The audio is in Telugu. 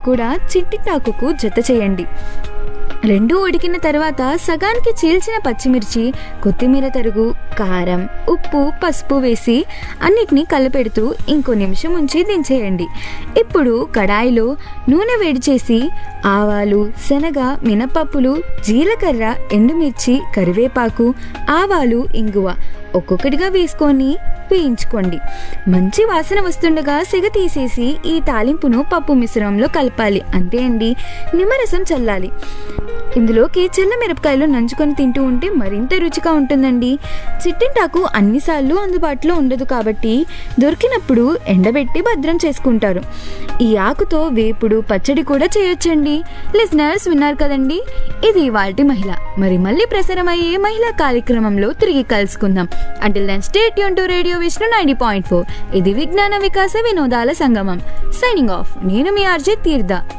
కూడా చిట్టిటాకుకు జత చేయండి రెండు ఉడికిన తర్వాత సగానికి చీల్చిన పచ్చిమిర్చి కొత్తిమీర తరుగు కారం ఉప్పు పసుపు వేసి అన్నిటినీ కలిపెడుతూ ఇంకో నిమిషం ఉంచి దించేయండి ఇప్పుడు కడాయిలో నూనె వేడి చేసి ఆవాలు శనగ మినపప్పులు జీలకర్ర ఎండుమిర్చి కరివేపాకు ఆవాలు ఇంగువ ఒక్కొక్కటిగా వేసుకొని వేయించుకోండి మంచి వాసన వస్తుండగా సిగ తీసేసి ఈ తాలింపును పప్పు మిశ్రమంలో కలపాలి అంతే అండి నిమ్మరసం చల్లాలి ఇందులోకి చిల్ల మిరపకాయలు నంచుకొని తింటూ ఉంటే మరింత రుచిగా ఉంటుందండి చిట్టింటాకు అన్నిసార్లు అందుబాటులో ఉండదు కాబట్టి దొరికినప్పుడు ఎండబెట్టి భద్రం చేసుకుంటారు ఈ ఆకుతో వేపుడు పచ్చడి కూడా చేయొచ్చండి లిజనర్స్ విన్నారు కదండి ఇది వాటి మహిళ మరి మళ్ళీ ప్రసారమయ్యే మహిళా కార్యక్రమంలో తిరిగి కలుసుకుందాం అంటిల్ దెన్ స్టేట్ యూన్ to radio Vishnu ninety point four ఇది విజ్ఞాన వికాస వినోదాల సంగమం సైనింగ్ ఆఫ్ నేను మీ ఆర్జే తీర్థ